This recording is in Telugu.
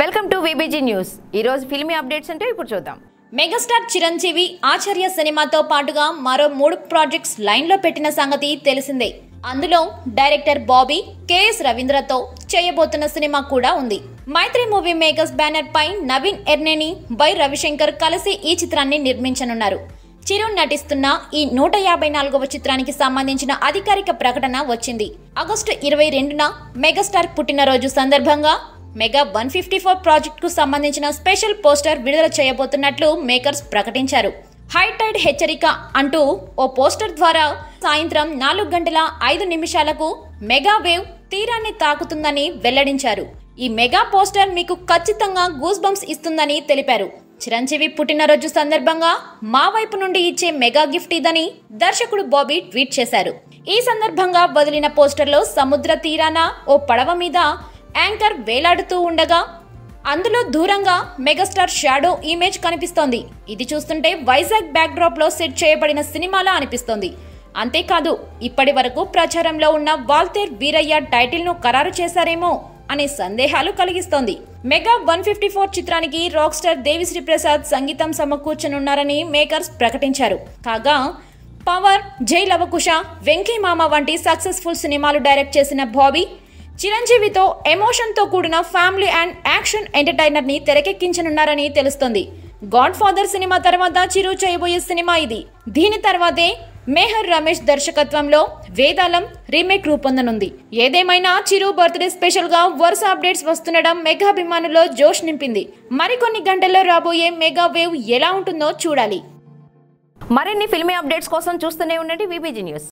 వెల్కమ్ టు విబిజీ న్యూస్ ఈరోజు ఫిల్మీ అప్డేట్స్ అంటే ఇప్పుడు చూద్దాం మెగాస్టార్ చిరంజీవి ఆచార్య సినిమాతో పాటుగా మరో మూడు ప్రాజెక్ట్స్ లైన్లో పెట్టిన సంగతి తెలిసిందే అందులో డైరెక్టర్ బాబీ కెఎస్ రవీంద్రతో చేయబోతున్న సినిమా కూడా ఉంది మైత్రి మూవీ మేకర్స్ బ్యానర్ పై నవీన్ ఎర్నేని బై రవిశంకర్ కలిసి ఈ చిత్రాన్ని నిర్మించనున్నారు చిరు నటిస్తున్న ఈ నూట యాభై నాలుగవ చిత్రానికి సంబంధించిన అధికారిక ప్రకటన వచ్చింది ఆగస్టు ఇరవై రెండున మెగాస్టార్ పుట్టినరోజు సందర్భంగా mega one fifty four project కు సంబంధించిన స్పెషల్ పోస్టర్ విడుదల చేయబోతున్నట్లు మేకర్స్ ప్రకటించారు హైటైడ్ హెచ్చరిక అంటూ ఓ పోస్టర్ ద్వారా సాయంత్రం నాలుగు గంటల ఐదు నిమిషాలకు మెగా వేవ్ తీరాన్ని తాకుతుందని వెల్లడించారు ఈ మెగా పోస్టర్ మీకు ఖచ్చితంగా గూస్ బంప్స్ ఇస్తుందని తెలిపారు చిరంజీవి పుట్టినరోజు సందర్భంగా మా వైపు నుండి ఇచ్చే మెగా గిఫ్ట్ ఇదని దర్శకుడు బాబీ ట్వీట్ చేశారు ఈ సందర్భంగా వదిలిన పోస్టర్లో సముద్ర తీరాన ఓ పడవ మీద యాంకర్ వేలాడుతూ ఉండగా అందులో దూరంగా మెగాస్టార్ షాడో ఇమేజ్ కనిపిస్తోంది ఇది చూస్తుంటే వైజాగ్ బ్యాక్ డ్రాప్ లో సెట్ చేయబడిన సినిమాలా అనిపిస్తోంది అంతేకాదు ఇప్పటి వరకు ప్రచారంలో ఉన్న వాల్తేర్ వీరయ్య టైటిల్ ను ఖరారు చేశారేమో అనే సందేహాలు కలిగిస్తోంది మెగా వన్ ఫిఫ్టీ ఫోర్ చిత్రానికి రాక్ స్టార్ దేవిశ్రీ ప్రసాద్ సంగీతం సమకూర్చనున్నారని మేకర్స్ ప్రకటించారు కాగా పవర్ జై లవకుశ వెంకీ మామ వంటి సక్సెస్ఫుల్ సినిమాలు డైరెక్ట్ చేసిన బాబీ చిరంజీవితో ఎమోషన్తో కూడిన ఫ్యామిలీ అండ్ యాక్షన్ ఎంటర్టైనర్ ని తెరకెక్కించనున్నారని తెలుస్తోంది గాడ్ ఫాదర్ సినిమా తర్వాత చిరు చేయబోయే సినిమా ఇది దీని తర్వాతే మేహర్ రమేష్ దర్శకత్వంలో వేదాలం రీమేక్ రూపొందనుంది ఏదేమైనా చిరు బర్త్డే స్పెషల్ గా వరుస అప్డేట్స్ వస్తుండడం మెగా అభిమానుల్లో జోష్ నింపింది మరికొన్ని గంటల్లో రాబోయే మెగా వేవ్ ఎలా ఉంటుందో చూడాలి మరిన్ని ఫిల్మీ అప్డేట్స్ కోసం చూస్తూనే ఉండండి విబిజీ న్యూస్